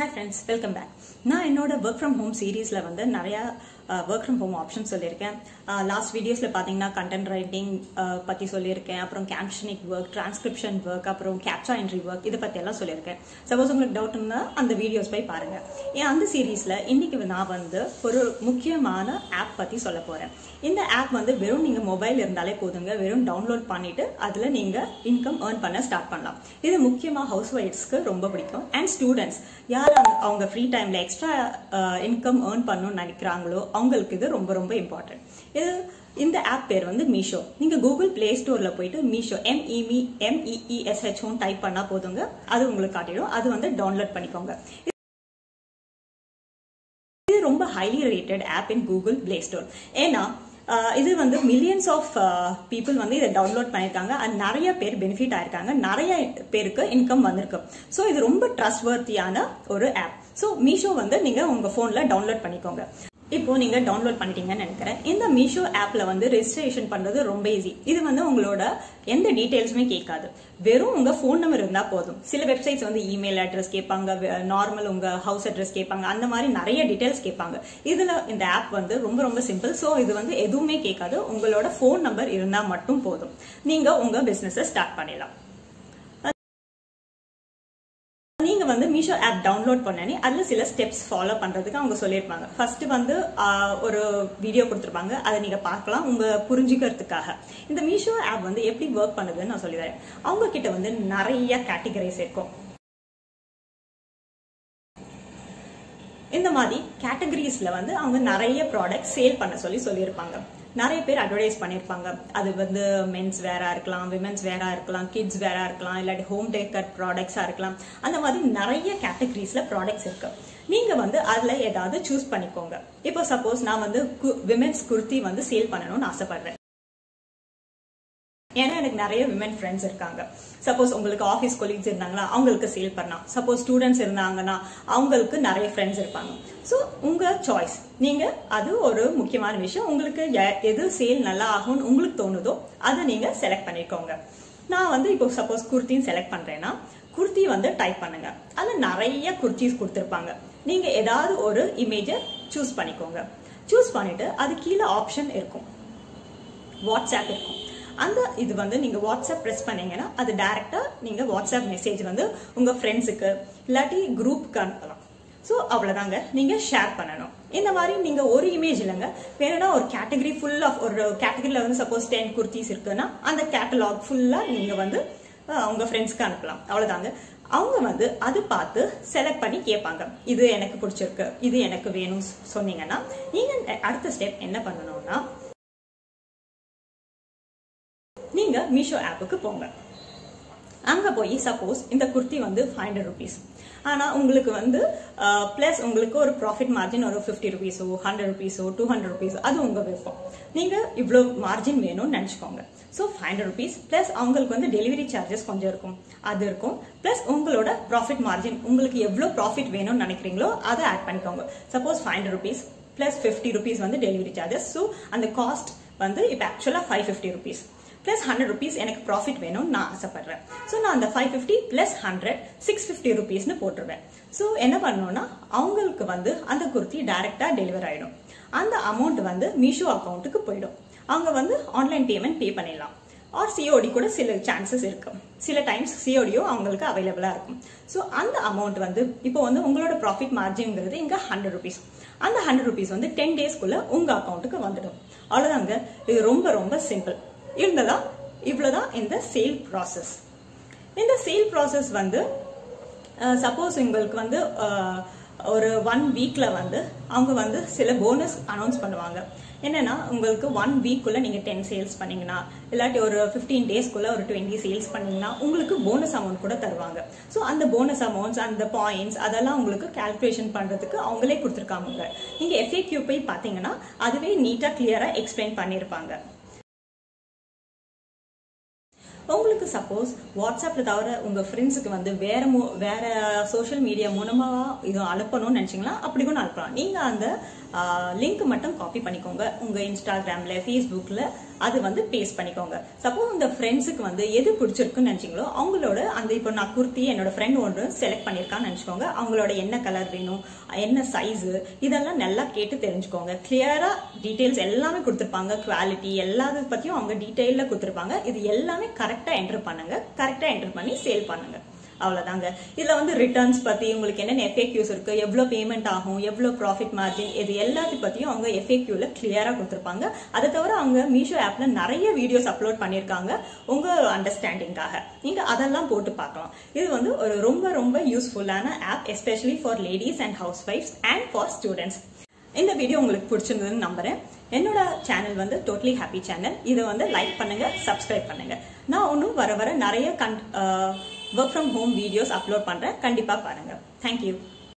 hi friends welcome back நான் என்னோட work from home சீரீஸில் வந்து நிறையா ஒர்க் ஃப்ரம் ஹோம் ஆப்ஷன் சொல்லியிருக்கேன் லாஸ்ட் வீடியோஸில் பார்த்தீங்கன்னா கண்டென்ட் ரைட்டிங் பற்றி சொல்லியிருக்கேன் அப்புறம் கேப்ஷனிக் ஒர்க் டிரான்ஸ்கிரிப்ஷன் ஒர்க் அப்புறம் கேப்சா என்ட்ரி ஒர்க் இதை பற்றி எல்லாம் சொல்லியிருக்கேன் சப்போஸ் உங்களுக்கு டவுட் இருந்தால் அந்த வீடியோஸ் போய் பாருங்கள் ஏன் அந்த சீரீஸில் இன்னைக்கு நான் வந்து ஒரு முக்கியமான ஆப் பற்றி சொல்ல போகிறேன் இந்த ஆப் வந்து வெறும் நீங்கள் மொபைல் இருந்தாலே போதுங்க வெறும் டவுன்லோட் பண்ணிட்டு அதில் நீங்கள் இன்கம் ஏர்ன் பண்ண ஸ்டார்ட் பண்ணலாம் இது முக்கியமாக ஹவுஸ் ஒய்ஃப்ஸ்க்கு ரொம்ப பிடிக்கும் அண்ட் ஸ்டூடெண்ட்ஸ் யார் அவங்க- அவங்க ஃப்ரீ டைம்ல எக்ஸ்ட்ரா இன்கம் ஏர்ன் பண்ணணும்னு நினைக்கிறாங்களோ அவங்களுக்கு இது ரொம்ப ரொம்ப இம்பார்ட்டன்ட் இது இந்த ஆப் பேர் வந்து மீஷோ நீங்க கூகுள் பிளே ஸ்டோர்ல போயிட்டு மீஷோ எம்இமி எம்இஇஎஸ்ஹெச்ஓ டைப் பண்ணா போதுங்க அது உங்களுக்கு காட்டிடும் அது வந்து டவுன்லோட் பண்ணிக்கோங்க இது ரொம்ப highly rated app in Google Play Store ஏன்னா அஹ், இது வந்து மில்லியன்ஸ் ஆஃப் பீப்புள் வந்து இதை டவுன்லோட் பண்ணியிருக்காங்க and நிறைய பேர் பெனிஃபிட் ஆயிருக்காங்க நிறைய பேருக்கு இன்கம் வந்திருக்கு ஸோ இது ரொம்ப ட்ரஸ்ட் வர்த்தியான ஒரு ஆப் ஸோ மீஷோ வந்து நீங்க உங்க போன்ல டவுன்லோட் பண்ணிக்கோங்க இப்போ நீங்க டவுன்லோட் பண்ணிட்டீங்கன்னு நினைக்கிறேன் இந்த மீஷோ ஆப்ல வந்து ரெஜிஸ்ட்ரேஷன் பண்றது ரொம்ப ஈஸி இது வந்து உங்களோட எந்த டீடைல்ஸுமே கேட்காது வெறும் உங்க ஃபோன் நம்பர் இருந்தா போதும் சில வெப்சைட்ஸ் வந்து இமெயில் அட்ரஸ் கேட்பாங்க நார்மல் உங்க ஹவுஸ் அட்ரஸ் கேட்பாங்க அந்த மாதிரி நிறைய டீடைல்ஸ் கேட்பாங்க இதுல இந்த ஆப் வந்து ரொம்ப ரொம்ப சிம்பிள் ஸோ இது வந்து எதுவுமே கேட்காது உங்களோட ஃபோன் நம்பர் இருந்தா மட்டும் போதும் நீங்க உங்க பிசினஸ் ஸ்டார்ட் பண்ணிடலாம் நீங்க வந்து மீஷோ ஆப் டவுன்லோட் பண்ணனே அதுல சில ஸ்டெப்ஸ் ஃபாலோ பண்றதுக்கு அவங்க சொல்லியிருப்பாங்க ஃபர்ஸ்ட் வந்து ஆஹ், ஒரு வீடியோ கொடுத்துருப்பாங்க அதை நீங்க பார்க்கலாம் உங்க புரிஞ்சுக்கிறதுக்காக இந்த மீஷோ ஆப் வந்து எப்படி ஒர்க் பண்ணுதுன்னு நான் சொல்லிடுறேன் அவங்க கிட்ட வந்து நிறைய கேட்டகரிஸ் இருக்கும் இந்த மாதிரி கேட்டகரிஸ்ல வந்து அவங்க நிறைய ப்ராடக்ட் சேல் பண்ண சொல்லி சொல்லியிருப்பாங்க நிறைய பேர் அட்வர்டைஸ் பண்ணியிருப்பாங்க அது வந்து மென்ஸ் வேரா இருக்கலாம் விமென்ஸ் வேரா இருக்கலாம் கிட்ஸ் வேரா இருக்கலாம் இல்லாட்டி ஹோம் டேக்கர் ப்ராடக்ட்ஸா இருக்கலாம் அந்த மாதிரி நிறைய கேட்டகரிஸ்ல ப்ராடக்ட்ஸ் இருக்கு நீங்க வந்து அதுல ஏதாவது சூஸ் பண்ணிக்கோங்க இப்போ சப்போஸ் நான் வந்து விமென்ஸ் குர்த்தி வந்து சேல் பண்ணணும்னு ஆசைப்படுறேன் ஏன்னா எனக்கு நிறைய விமன் ஃப்ரெண்ட்ஸ் இருக்காங்க சப்போஸ் உங்களுக்கு ஆஃபீஸ் கொலீக்ஸ் இருந்தாங்களா அவங்களுக்கு சேல் பண்ணலாம் சப்போஸ் ஸ்டூடெண்ட்ஸ் இருந்தாங்கன்னா அவங்களுக்கு நிறைய ஃப்ரெண்ட்ஸ் இருப்பாங்க ஸோ உங்க சாய்ஸ் நீங்க அது ஒரு முக்கியமான விஷயம் உங்களுக்கு எ- எது சேல் நல்லா ஆகும்னு உங்களுக்கு தோணுதோ அதை நீங்க செலக்ட் பண்ணிக்கோங்க நான் வந்து இப்போ சப்போஸ் குர்த்தின்னு செலக்ட் பண்றேன்னா குர்த்தி வந்து டைப் பண்ணுங்க அதுல நிறைய குர்த்திஸ் கொடுத்துருப்பாங்க நீங்க ஏதாவது ஒரு இமேஜை சூஸ் பண்ணிக்கோங்க சூஸ் பண்ணிட்டு அது கீழே ஆப்ஷன் இருக்கும் வாட்ஸ்அப் இருக்கும் அந்த இது வந்து நீங்க வாட்ஸ்அப் பிரஸ் பண்ணீங்கன்னா அது டைரக்டா நீங்க வாட்ஸ்அப் மெசேஜ் வந்து உங்க ஃப்ரெண்ட்ஸுக்கு இல்லாட்டி குரூப்புக்கு அனுப்பலாம் ஸோ அவ்வளவுதாங்க நீங்க ஷேர் பண்ணணும் இந்த மாதிரி நீங்க ஒரு இமேஜ் இல்லைங்க வேணும்னா ஒரு கேட்டகரி ஃபுல் ஆஃப் ஒரு கேட்டகரியில வந்து சப்போஸ் டென் குர்த்திஸ் இருக்குன்னா அந்த கேட்டலாக் ஃபுல்லா நீங்க வந்து அஹ், உங்க ஃப்ரெண்ட்ஸ்க்கு அனுப்பலாம் அவ்வளவுதாங்க அவங்க வந்து அது பார்த்து செலக்ட் பண்ணி கேட்பாங்க இது எனக்கு பிடிச்சிருக்கு இது எனக்கு வேணும் சொன்னீங்கன்னா நீங்க அடுத்த ஸ்டெப் என்ன பண்ணணும்னா நீங்க மீஷோ ஆப்புக்கு போங்க அங்க போய் சப்போஸ் இந்த குர்த்தி வந்து ஃபைவ் ஹண்ட்ரட் ருபீஸ் ஆனா உங்களுக்கு வந்து பிளஸ் உங்களுக்கு ஒரு ப்ராஃபிட் மார்ஜின் ஒரு ஃபிஃப்டி ருபீஸோ ஹண்ட்ரட் ருபீஸோ டூ ஹண்ட்ரட் ருபீஸ் அது உங்க விருப்பம் நீங்க இவ்வளோ மார்ஜின் வேணும்னு நினைச்சுக்கோங்க so five hundred rupees plus அவங்களுக்கு வந்து டெலிவரி சார்ஜஸ் கொஞ்சம் இருக்கும் அது இருக்கும் பிளஸ் உங்களோட ப்ராஃபிட் மார்ஜின் உங்களுக்கு எவ்வளோ ப்ராஃபிட் வேணும்னு நினைக்கிறீங்களோ அதை ஆட் பண்ணிக்கோங்க suppose five hundred rupees plus fifty rupees வந்து டெலிவரி சார்ஜஸ் ஸோ அந்த காஸ்ட் வந்து இப்போ ஆக்சுவலாக five fifty rupees plus hundred rupees எனக்கு ப்ராஃபிட் வேணும்னு நான் ஆசைப்படுறேன் ஸோ நான் அந்த five fifty plus hundred six fifty ருபீஸ்னு போட்டுருவேன் ஸோ என்ன பண்ணணும்னா அவங்களுக்கு வந்து அந்த குர்த்தி டைரக்டா டெலிவர் ஆயிடும் அந்த அமௌண்ட் வந்து மீஷோ அக்கௌண்ட்டுக்கு போயிடும் அவங்க வந்து ஆன்லைன் பேமெண்ட் பே பண்ணிடலாம் ஆர் சிஓடி கூட சில சான்சஸ் இருக்கு சில டைம்ஸ் சிஓடியும் அவங்களுக்கு அவைலபிளா இருக்கும் ஸோ அந்த அமௌண்ட் வந்து இப்போ வந்து உங்களோட ப்ராஃபிட் மார்ஜின்ங்கிறது இங்க ஹண்ட்ரட் ருபீஸ் அந்த ஹண்ட்ரட் ருபீஸ் வந்து டென் டேஸ்க்குள்ள உங்க அக்கௌண்ட்டுக்கு வந்துடும் அவ்வளவுதாங்க இது ரொம்ப ரொம்ப சிம்பிள் இருந்ததா இவ்வளவுதான் இந்த சேல் ப்ராசஸ் இந்த சேல் ப்ராசஸ் வந்து சப்போஸ் உங்களுக்கு வந்து அஹ், ஒரு ஒன் வீக்ல வந்து அவங்க வந்து சில போனஸ் அனௌன்ஸ் பண்ணுவாங்க என்னன்னா உங்களுக்கு ஒன் வீக்குள்ள நீங்க டென் சேல்ஸ் பண்ணீங்கன்னா இல்லாட்டி ஒரு ஃபிஃப்டீன் டேஸ்க்குள்ள ஒரு டுவெண்ட்டி சேல்ஸ் பண்ணீங்கன்னா உங்களுக்கு போனஸ் அமௌண்ட் கூட தருவாங்க ஸோ அந்த போனஸ் அமௌண்ட்ஸ் அந்த பாயிண்ட்ஸ் அதெல்லாம் உங்களுக்கு கால்குலேஷன் பண்றதுக்கு அவங்களே கொடுத்துருக்காங்க நீங்க எஃப்ஏக்யூ போய் பாத்தீங்கன்னா அதுவே நீட்டா கிளியரா எக்ஸ்பிளைன் பண்ணியிருப்பாங்க உங்களுக்கு சப்போஸ் வாட்ஸ்அப்ல தவிர உங்க ஃப்ரெண்ட்ஸுக்கு வந்து வேற மூ- வேற சோஷியல் மீடியா மூலமா இது அனுப்பணும்னு நினைச்சீங்களா அப்படி கூட அனுப்பலாம் நீங்க அந்த லிங்க் மட்டும் காப்பி பண்ணிக்கோங்க உங்க இன்ஸ்டாகிராம்ல ஃபேஸ்புக்ல அது வந்து பேஸ்ட் பண்ணிக்கோங்க சப்போஸ் உங்க ஃப்ரெண்ட்ஸுக்கு வந்து எது பிடிச்சிருக்குன்னு நினைச்சீங்களோ அவங்களோட அந்த இப்போ நான் குர்த்தி என்னோட ஃப்ரெண்ட் ஒன்று செலக்ட் பண்ணியிருக்கான்னு நினச்சிக்கோங்க அவங்களோட என்ன கலர் வேணும் என்ன சைஸு இதெல்லாம் நல்லா கேட்டு தெரிஞ்சுக்கோங்க கிளியரா டீடைல்ஸ் எல்லாமே கொடுத்துருப்பாங்க குவாலிட்டி எல்லாத்த பத்தியும் அவங்க டீட்டெயிலில் கொடுத்துருப்பாங்க இது எல்லாமே கரெக்டாக என்டர் பண்ணுங்க கரெக்டாக என்டர் பண்ணி சேல் பண்ணுங்க அவ்வளவுதாங்க இதுல வந்து ரிட்டர்ன்ஸ் பத்தி உங்களுக்கு என்னென்ன எஃப்ஏக்யூஸ் இருக்கு எவ்வளவு பேமெண்ட் ஆகும் எவ்வளவு ப்ராஃபிட் மார்ஜின் இது எல்லாத்தையும் பத்தியும் அவங்க எஃப்ஏக்யூல கிளியரா கொடுத்துருப்பாங்க அதை தவிர அவங்க மீஷோ ஆப்ல நிறைய வீடியோஸ் அப்லோட் பண்ணிருக்காங்க உங்க அண்டர்ஸ்டாண்டிங்காக நீங்க அதெல்லாம் போட்டு பார்க்கலாம் இது வந்து ஒரு ரொம்ப ரொம்ப யூஸ்ஃபுல்லான app especially for ladies and ஹவுஸ் ஒய்ஃப்ஸ் அண்ட் ஃபார் ஸ்டூடெண்ட்ஸ் இந்த வீடியோ உங்களுக்கு பிடிச்சிருந்ததுன்னு நம்புறேன் என்னோட சேனல் வந்து டோட்லி ஹாப்பி சேனல் இதை வந்து லைக் பண்ணுங்க சப்ஸ்கிரைப் பண்ணுங்க நான் இன்னும் வர வர நிறைய கன் work from home videos upload பண்றேன் கண்டிப்பா பாருங்க தேங்க்யூ